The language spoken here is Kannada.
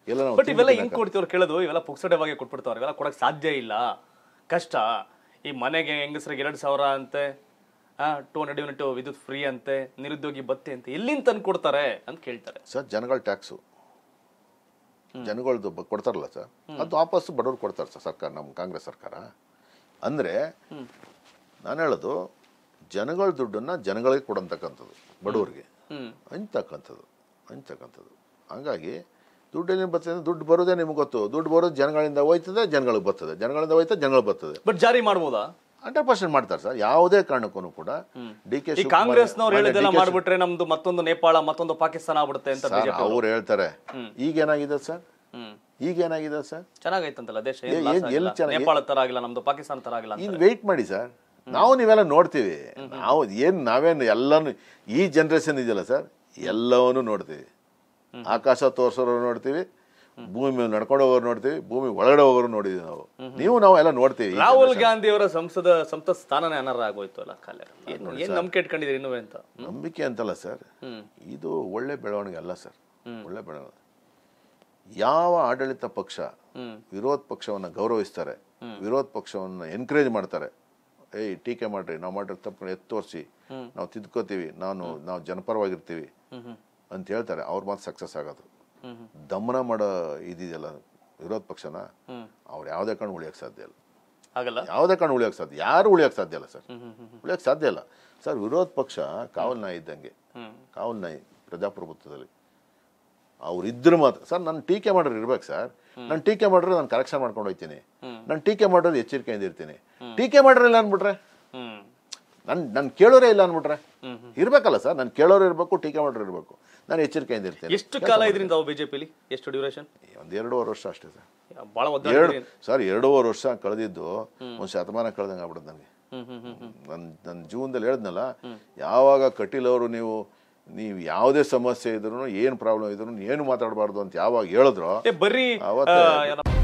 ಎಲ್ಲ ನಾವು ಬಟ್ ಇವೆಲ್ಲ ಹೆಂಗ್ ಕೊಡ್ತೀವ್ರು ಕೇಳೋದು ಇವೆಲ್ಲ ಪುಕ್ಸಟವಾಗಿ ಕೊಟ್ಬಿಡ್ತಾವ್ರೆ ಇವೆಲ್ಲ ಕೊಡಕ್ ಸಾಧ್ಯ ಇಲ್ಲ ಕಷ್ಟ ಈ ಮನೆಗೆ ಹೆಂಗಸರಿಗೆ ಎರಡ್ ಸಾವಿರ ಅಂತೆ ಟೂ ಹಂಡ್ರೆಡ್ ಯೂನಿಟ್ ವಿದ್ಯುತ್ ಫ್ರೀ ಅಂತೆ ನಿರುದ್ಯೋಗಿ ಬತ್ತೆ ಅಂತ ಎಲ್ಲಿಂದ ತಂದು ಕೊಡ್ತಾರೆ ಅಂತ ಕೇಳ್ತಾರೆ ಸರ್ ಜನಗಳ ಟ್ಯಾಕ್ಸು ಜನಗಳದ್ದು ಬ- ಕೊಡ್ತಾರಲ್ಲ ಸರ್ ಅದು ವಾಪಸ್ಸು ಬಡವ್ರು ಕೊಡ್ತಾರೆ ಸರ್ ಸರ್ಕಾರ ನಮ್ಮ ಕಾಂಗ್ರೆಸ್ ಸರ್ಕಾರ ಅಂದರೆ ನಾನು ಹೇಳೋದು ಜನಗಳ ದುಡ್ಡನ್ನು ಜನಗಳಿಗೆ ಕೊಡಂತಕ್ಕಂಥದ್ದು ಬಡವರಿಗೆ ಹ್ಮ್ ಹಂಚ್ತಕ್ಕಂಥದ್ದು ಹಂಚ್ತಕ್ಕಂಥದ್ದು ಹಂಗಾಗಿ ದುಡ್ಡು ಎಲ್ಲಿ ಬರ್ತದೆ ಅಂದ್ರೆ ದುಡ್ಡು ಬರೋದೇ ನಿಮ್ಗೆ ಗೊತ್ತು ದುಡ್ಡು ಬರೋದು ಜನಗಳಿಂದ ಹೋಯ್ತದೆ ಜನಗಳಿಗೆ ಬರ್ತದೆ ಜನಗಳಿಂದ ಹೋಯ್ತದೆ ಜನಗಳಿಗೆ ಬರ್ತದೆ ಬಟ್ ಜಾರಿ ಮಾಡ್ಬೋದಾ ಹಂಡ್ರೆಡ್ ಪರ್ಸೆಂಟ್ ಮಾಡ್ತಾರೆ ಸರ್ ಯಾವುದೇ ಕಾರಣಕ್ಕೂ ಕೂಡ ಡಿ ಕೆ ಈ ಕಾಂಗ್ರೆಸ್ನವ್ರು ಹೇಳಿದೆಲ್ಲ ಮಾಡ್ಬಿಟ್ರೆ ನಮ್ದು ಮತ್ತೊಂದು ನೇಪಾಳ ಮತ್ತೊಂದು ಪಾಕಿಸ್ತಾನ ಆಗ್ಬಿಡುತ್ತೆ ಅಂತ ಬಿಜೆಪಿ ಅವ್ರು ಹೇಳ್ತಾರೆ ಈಗೇನಾಗಿದೆ ಸರ್ ಹ್ಮ್ ಈಗೇನಾಗಿದೆ ಸರ್ ಚೆನ್ನಾಗೈತಂತಲ್ಲ ದೇಶ ಏ- ಏನ್- ಎಲ್ಲಿ ಚೆನ್ನಾಗಿ- ನೇಪಾಳ ತರ ಆಗಿಲ್ಲ ನಮ್ದು ಪಾಕಿಸ್ತಾನ ತರ ಆಗಿಲ್ಲ ಅಂತ ಇನ್ನು ವೆಯ್ಟ್ ಮಾಡಿ ಸರ್ ನಾವು ನೀವೆಲ್ಲ ನೋಡ್ತೀವಿ ನಾವು ಏನು ನಾವೇನು ಎಲ್ಲಾನು ಈ ಜನ್ರೇಷನ್ ಇದೆಯಲ್ಲ ಸರ್ ಎಲ್ಲವನ್ನೂ ನೋಡ್ತೀವಿ ಆಕಾಶ ತೋರ್ಸೋರು ನೋಡ್ತೀವಿ ಭೂಮಿ ಮೇಲೆ ನಡ್ಕೊಂಡು ಹೋಗೋರು ನೋಡ್ತೀವಿ ಭೂಮಿ ಒಳಗಡೆ ಹೋಗೋರು ನೋಡಿದೀವಿ ನಾವು ನೀವು ನಾವು ಎಲ್ಲ ನೋಡ್ತೀವಿ ಈ ರಾಹುಲ್ ಗಾಂಧಿ ಅವರ ಸಂಸದ ಸಂಸತ್ ಸ್ಥಾನನೇ ಅನರ್ಹ ಆಗೋಯ್ತು ಅಲ್ಲ ಕಾಲ ಏನ್ ಏನ್ ನಂಬಿಕೆ ಇಟ್ಕೊಂಡಿದ್ದೀರಿ ಇನ್ನೂ ಅಂತ ನಂಬಿಕೆ ಅಂತಲ್ಲ ಸರ್ ಹ್ಮ್ ಇದು ಒಳ್ಳೆ ಬೆಳವಣಿಗೆ ಅಲ್ಲ ಸರ್ ಒಳ್ಳೆ ಬೆಳವಣಿಗೆ ಯಾವ ಆಡಳಿತ ಪಕ್ಷ ಹ್ಮ್ ವಿರೋಧ ಪಕ್ಷವನ್ನು ಗೌರವಿಸ್ತಾರೆ ವಿರೋಧ ಪಕ್ಷವನ್ನು ಎನ್ಕರೇಜ್ ಮಾಡ್ತಾರೆ ಏಯ್ ಟೀಕೆ ಮಾಡ್ರಿ ನಾವು ಮಾಡಿರೋ ತಪ್ಪು ಎತ್ತು ತೋರಿಸಿ ನಾವು ತಿದ್ಕೋತೀವಿ ನಾನು ನಾವು ಜನಪರವಾಗಿರ್ತೀವಿ ಹ್ಮ್ ಹ್ಮ್ ಅಂತ ಹೇಳ್ತಾರೆ ಅವ್ರ ಮಾತು ಸಕ್ಸಸ್ ಆಗೋದು ಹ್ಮ್ ಹ್ಮ್ ದಮನ ಮಾಡೋ ಇದಿದೆಯಲ್ಲ ವಿರೋಧ ಪಕ್ಷನ ಹ್ಮ್ ಅವ್ರು ಯಾವುದೇ ಕಾರಣ ಉಳಿಯೋಕ್ಕೆ ಸಾಧ್ಯ ಇಲ್ಲ ಆಗಲ್ಲ ಯಾವುದೇ ಕಾರಣ ಉಳಿಯೋಕ್ಕೆ ಸಾಧ್ಯ ಯಾರು ಉಳಿಯೋಕ್ಕೆ ಸಾಧ್ಯ ಇಲ್ಲ ಸರ್ ಹ್ಮ್ ಹ್ಮ್ ಹ್ಮ್ ಉಳಿಯೋಕ್ಕೆ ಸಾಧ್ಯ ಇಲ್ಲ ಸರ್ ವಿರೋಧ ಪಕ್ಷ ಕಾವಲ್ ನಾಯಿ ಇದ್ದಂಗೆ ಹ್ಮ್ ಕಾವಲ್ ನಾಯಿ ಪ್ರಜಾಪ್ರಭುತ್ವದಲ್ಲಿ ಅವ್ರು ಇದ್ರೆ ಮಾತ್ರ ಸರ್ ನಾನು ಟೀಕೆ ಮಾಡೋರು ಇರ್ಬೇಕು ಸರ್ ನಾನು ಟೀಕೆ ಮಾಡ್ರೆ ನಾನು ಕರೆಕ್ಷನ್ ಮಾಡ್ಕೊಂಡು ಹೋಗ್ತೀನಿ ನಾನು ಟೀಕೆ ಮಾಡೋರು ಎಚ್ಚರಿಕೆಯಿಂದ ಇರ್ತೀನಿ ಟೀಕೆ ಮಾಡ್ರಿಲ್ಲ ಅಂದ್ಬಿಟ್ರೆ ಹ್ಮ್ ನನ್ ನಾನು ಕೇಳೋರೇ ಇಲ್ಲ ಅಂದ್ಬಿಟ್ರೆ ಇರ್ಬೇಕಲ್ಲ ಸರ್ ನಾನು ಕೇಳೋರು ಇರಬೇಕು ಟೀಕೆ ಮಾಡೋರು ಇರಬೇಕು ನಾನು ಎಚ್ಚರಿಕೆಯಿಂದ ಇರ್ತೀನಿ ಎಷ್ಟು ಕಾಲ ಇದರಿಂದ ಅವು ಬಿಜೆಪಿಲಿ ಎಷ್ಟು ಡ್ಯೂರೇಷನ್ ಒಂದು ಎರಡೂವರೆ ವರ್ಷ ಅಷ್ಟೇ ಸರ್ ಬಹಳ ಎರಡು ಒದ್ದಾಡಿದ್ರಿ ಸರ್ ಎರಡೂವರೆ ವರ್ಷ ಕಳೆದಿದ್ದು ಒಂದು ಶತಮಾನ ಕಳೆದಂಗೆ ಆಗ್ಬಿಡುತ್ತೆ ನನಗೆ ಹ್ಮ್ ಹ್ಮ್ ಹ್ಮ್ ಹ್ಮ್ ನನ್ನ ನನ್ನ ಜೀವನದಲ್ಲಿ ಹೇಳಿದ್ನಲ್ಲ ಯಾವಾಗ ಕಟೀಲ್ ಅವರು ನೀವು ನೀವು ಯಾವುದೇ ಸಮಸ್ಯೆ ಇದ್ರು ಏನು ಪ್ರಾಬ್ಲಮ್ ಇದ್ರು ಏನು ಮಾತಾಡಬಾರ್ದು ಅಂತ ಯಾವಾಗ ಹೇಳಿದ್ರೋ ಏ ಬರ್ರಿ ಅವತ್ತೇ ಆ, ಏನೋ